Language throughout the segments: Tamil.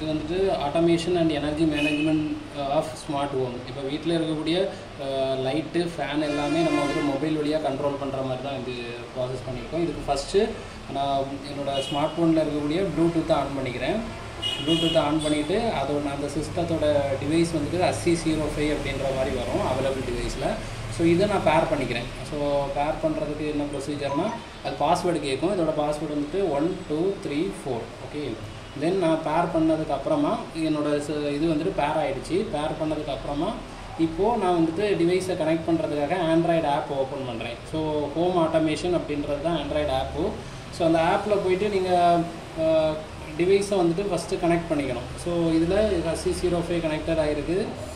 இது வந்துட்டு automation and energy management of smart home இப்போ வீட்டில் இருக்கக்கூடிய லைட்டு ஃபேன் எல்லாமே நம்ம வந்துட்டு மொபைல் வழியாக கண்ட்ரோல் பண்ணுற மாதிரி தான் இது ப்ராசஸ் பண்ணியிருக்கோம் இதுக்கு ஃபஸ்ட்டு நான் என்னோடய ஸ்மார்ட் ஃபோனில் இருக்கக்கூடிய ப்ளூடூத்தை ஆன் பண்ணிக்கிறேன் ப்ளூடூத்தை ஆன் பண்ணிவிட்டு அதோட அந்த சிஸ்டத்தோட டிவைஸ் வந்துட்டு அஸ்சி ஜீரோ ஃபைவ் அப்படின்ற மாதிரி வரும் அவைலபிள் டிவைஸில் ஸோ இதை நான் பேர் பண்ணிக்கிறேன் ஸோ பேர் பண்ணுறதுக்கு என்ன ப்ரொசீஜர்னால் அது பாஸ்வேர்டு கேட்கும் இதோட பாஸ்வேர்டு வந்துட்டு one two three four okay then நான் பேர் பண்ணதுக்கு அப்புறமா என்னோட ச- இது வந்துட்டு பேர் ஆயிடுச்சு பேர் பண்ணதுக்கு அப்புறமா இப்போது நான் வந்துட்டு டிவைஸை கனெக்ட் பண்ணுறதுக்காக ஆண்ட்ராய்டு ஆப் ஓப்பன் பண்ணுறேன் ஸோ ஹோம் ஆட்டோமேஷன் அப்படின்றது தான் ஆண்ட்ராய்டு ஆப்பு ஸோ அந்த ஆப்பில் போயிட்டு நீங்கள் டிவைஸை வந்துட்டு ஃபஸ்ட்டு கனெக்ட் பண்ணிக்கணும் ஸோ இதில் அசி ஜீரோ ஃபைவ் கனெக்டட் ஆகிருக்கு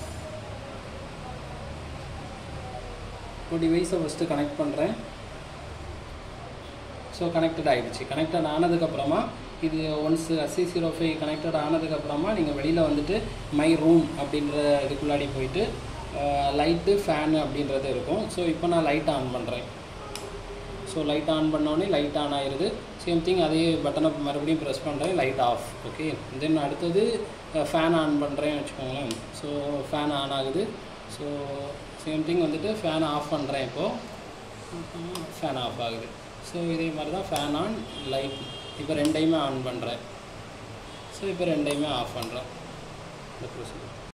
இப்போ டிவைஸை ஃபஸ்ட்டு கனெக்ட் பண்ணுறேன் ஸோ கனெக்டட் ஆகிடுச்சு கனெக்டட் ஆனதுக்கப்புறமா இது ஒன்ஸ் அசி ஜீரோ ஃபைவ் கனெக்டட் ஆனதுக்கப்புறமா நீங்கள் வெளியில் வந்துட்டு மை ரூம் அப்படின்ற இதுக்குள்ளாடி போயிட்டு லைட்டு ஃபேனு அப்படின்றது இருக்கும் ஸோ இப்போ நான் லைட் ஆன் பண்ணுறேன் ஸோ லைட் ஆன் பண்ணோடனே லைட் ஆன் ஆயிருது சேம் திங் அதே பட்டனை மறுபடியும் ப்ரெஸ் பண்ணுறேன் லைட் ஆஃப் ஓகே தென் அடுத்தது ஃபேன் ஆன் பண்ணுறேன் வச்சுக்கோங்களேன் ஸோ ஃபேன் ஆன் ஆகுது ஸோ சேம் திங் வந்துட்டு ஃபேன் ஆஃப் பண்ணுறேன் இப்போது ஃபேன் ஆஃப் ஆகுது ஸோ இதே மாதிரி தான் ஃபேன் ஆன் லைட் இப்போ ரெண்டையுமே ஆன் பண்ணுறேன் ஸோ இப்போ ரெண்டையுமே ஆஃப் பண்ணுறேன் இந்த ப்ரொசீஜர்